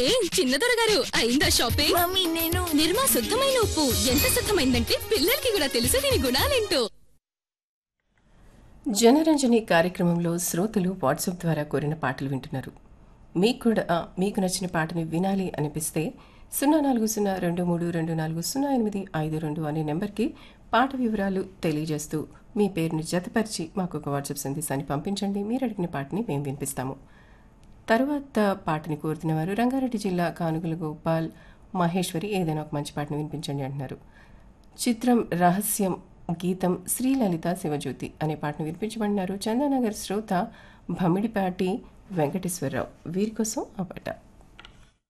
ఏమైందే చిన్నదొర గారు అయిందా షాపింగ్ మమ్మీ నేను నిర్మా శుద్ధమైన ఉప్పు ఎంత శుద్ధమైందంటే పిల్లలకి కూడా తెలుసు దీని గుణాలేంటో జనరంజని కార్యక్రమంలో శ్రోతలు వాట్సాప్ ద్వారా కోరిన పాటలు వింటున్నారు మీకు కూడా ఆ, మీకు నచ్చిన పాటని వినాలి అనిపిస్తే సున్నా నాలుగు సున్నా రెండు మూడు రెండు నాలుగు సున్నా ఎనిమిది ఐదు రెండు అనే నెంబర్కి పాట వివరాలు తెలియజేస్తూ మీ పేరుని జతపరిచి మాకు ఒక వాట్సాప్ సందేశాన్ని పంపించండి మీరు అడిగిన పాటని మేము వినిపిస్తాము తరువాత పాటని కోరుతున్న వారు రంగారెడ్డి జిల్లా కానుగుల గోపాల్ మహేశ్వరి ఏదైనా ఒక మంచి పాటను వినిపించండి అంటున్నారు చిత్రం రహస్యం గీతం శ్రీలలిత శివజ్యోతి అనే పాటను వినిపించబడినారు చందానగర్ శ్రోత భమిడిపాటి వెంకటేశ్వరరావు వీరి కోసం ఆ పాట